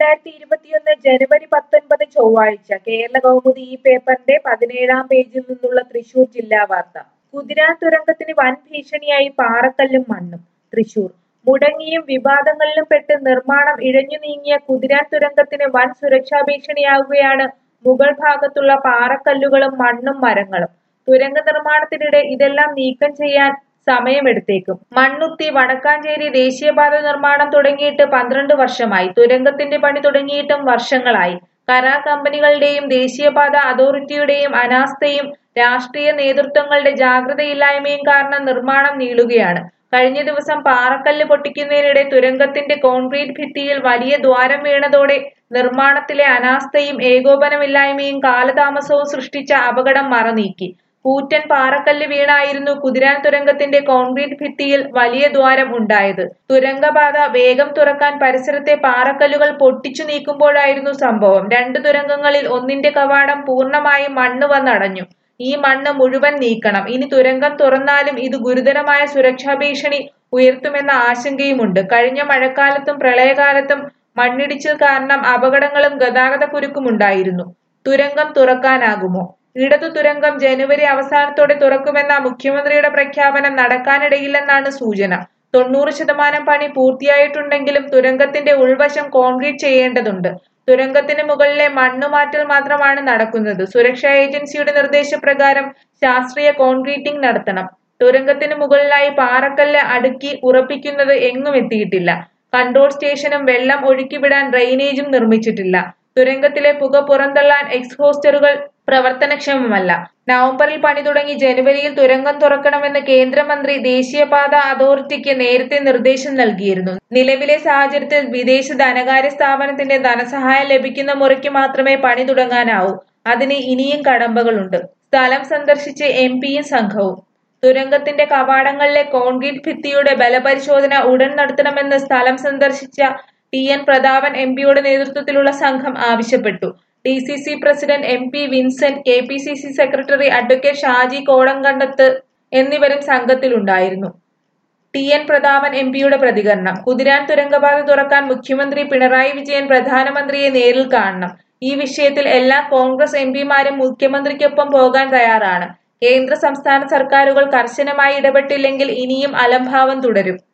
രണ്ടായിരത്തി ഇരുപത്തിയൊന്ന് ജനുവരി പത്തൊൻപത് ചൊവ്വാഴ്ച കേരള കൗമുദി ഈ പേപ്പറിന്റെ പതിനേഴാം പേജിൽ നിന്നുള്ള തൃശൂർ ജില്ലാ വാർത്ത കുതിരാൻ തുരങ്കത്തിന് വൻ ഭീഷണിയായി പാറക്കല്ലും മണ്ണും തൃശൂർ മുടങ്ങിയും വിവാദങ്ങളിലും പെട്ട് നിർമ്മാണം ഇഴഞ്ഞു നീങ്ങിയ കുതിരാൻ തുരങ്കത്തിന് വൻ സുരക്ഷാ ഭീഷണിയാവുകയാണ് മുകൾ ഭാഗത്തുള്ള പാറക്കല്ലുകളും മണ്ണും മരങ്ങളും തുരങ്ക നിർമ്മാണത്തിനിടെ ഇതെല്ലാം നീക്കം ചെയ്യാൻ സമയമെടുത്തേക്കും മണ്ണുത്തി വടക്കാഞ്ചേരി ദേശീയപാത നിർമ്മാണം തുടങ്ങിയിട്ട് പന്ത്രണ്ട് വർഷമായി തുരങ്കത്തിന്റെ പണി തുടങ്ങിയിട്ടും വർഷങ്ങളായി കരാർ കമ്പനികളുടെയും ദേശീയപാത അതോറിറ്റിയുടെയും അനാസ്ഥയും രാഷ്ട്രീയ നേതൃത്വങ്ങളുടെ ജാഗ്രതയില്ലായ്മയും കാരണം നിർമ്മാണം നീളുകയാണ് കഴിഞ്ഞ ദിവസം പാറക്കല്ല് പൊട്ടിക്കുന്നതിനിടെ തുരങ്കത്തിന്റെ കോൺക്രീറ്റ് ഭിത്തിയിൽ വലിയ ദ്വാരം വീണതോടെ നിർമ്മാണത്തിലെ അനാസ്ഥയും ഏകോപനമില്ലായ്മയും കാലതാമസവും സൃഷ്ടിച്ച അപകടം മറനീക്കി കൂറ്റൻ പാറക്കല്ല് വീണായിരുന്നു കുതിരാൻ തുരങ്കത്തിന്റെ കോൺക്രീറ്റ് ഭിത്തിയിൽ വലിയ ദ്വാരം ഉണ്ടായത് തുരങ്കപാത വേഗം തുറക്കാൻ പരിസരത്തെ പാറക്കല്ലുകൾ പൊട്ടിച്ചു നീക്കുമ്പോഴായിരുന്നു സംഭവം രണ്ട് തുരങ്കങ്ങളിൽ ഒന്നിന്റെ കവാടം പൂർണ്ണമായും മണ്ണ് വന്നടഞ്ഞു ഈ മണ്ണ് മുഴുവൻ നീക്കണം ഇനി തുരങ്കം തുറന്നാലും ഇത് ഗുരുതരമായ സുരക്ഷാ ഭീഷണി ഉയർത്തുമെന്ന ആശങ്കയുമുണ്ട് കഴിഞ്ഞ മഴക്കാലത്തും പ്രളയകാലത്തും മണ്ണിടിച്ചിൽ കാരണം അപകടങ്ങളും ഗതാഗത കുരുക്കുമുണ്ടായിരുന്നു തുരങ്കം തുറക്കാനാകുമോ ഇടതു തുരങ്കം ജനുവരി അവസാനത്തോടെ തുറക്കുമെന്ന മുഖ്യമന്ത്രിയുടെ പ്രഖ്യാപനം നടക്കാനിടയില്ലെന്നാണ് സൂചന തൊണ്ണൂറ് ശതമാനം പണി പൂർത്തിയായിട്ടുണ്ടെങ്കിലും തുരങ്കത്തിന്റെ ഉൾവശം കോൺക്രീറ്റ് ചെയ്യേണ്ടതുണ്ട് തുരങ്കത്തിന് മുകളിലെ മണ്ണുമാറ്റൽ മാത്രമാണ് നടക്കുന്നത് സുരക്ഷാ ഏജൻസിയുടെ നിർദ്ദേശപ്രകാരം ശാസ്ത്രീയ കോൺക്രീറ്റിംഗ് നടത്തണം തുരങ്കത്തിന് മുകളിലായി പാറക്കല്ല് അടുക്കി ഉറപ്പിക്കുന്നത് എങ്ങും എത്തിയിട്ടില്ല കൺട്രോൾ സ്റ്റേഷനും വെള്ളം ഒഴുക്കിവിടാൻ ഡ്രെയിനേജും നിർമ്മിച്ചിട്ടില്ല തുരങ്കത്തിലെ പുക പുറന്തള്ളാൻ എക്സ്ഹോസ്റ്ററുകൾ പ്രവർത്തനക്ഷമമല്ല നവംബറിൽ പണി തുടങ്ങി ജനുവരിയിൽ തുരങ്കം തുറക്കണമെന്ന് കേന്ദ്രമന്ത്രി ദേശീയപാത അതോറിറ്റിക്ക് നേരത്തെ നിർദ്ദേശം നൽകിയിരുന്നു നിലവിലെ സാഹചര്യത്തിൽ വിദേശ ധനകാര്യ സ്ഥാപനത്തിന്റെ ധനസഹായം ലഭിക്കുന്ന മുറയ്ക്ക് മാത്രമേ പണി തുടങ്ങാനാവൂ അതിന് ഇനിയും കടമ്പകളുണ്ട് സ്ഥലം സന്ദർശിച്ച് എം പിയും സംഘവും തുരങ്കത്തിന്റെ കവാടങ്ങളിലെ കോൺക്രീറ്റ് ഭിത്തിയുടെ ബലപരിശോധന ഉടൻ നടത്തണമെന്ന് സ്ഥലം സന്ദർശിച്ച ടി എൻ പ്രതാപൻ എം പിയുടെ നേതൃത്വത്തിലുള്ള സംഘം ആവശ്യപ്പെട്ടു D C C president M P Vincent K P C C secretary advocate Shaji Kodankandath എന്നിവരും സംഘത്തിലുണ്ടായിരുന്നു ടി എൻ പ്രതാപൻ എം പിയുടെ പ്രതികരണം കുതിരാൻ തുരങ്കപാത തുറക്കാൻ മുഖ്യമന്ത്രി പിണറായി വിജയൻ പ്രധാനമന്ത്രിയെ നേരിൽ കാണണം ഈ വിഷയത്തിൽ എല്ലാ കോൺഗ്രസ് എം പിമാരും മുഖ്യമന്ത്രിക്കൊപ്പം പോകാൻ തയ്യാറാണ് കേന്ദ്ര സംസ്ഥാന സർക്കാരുകൾ കർശനമായി ഇടപെട്ടില്ലെങ്കിൽ ഇനിയും അലംഭാവം തുടരും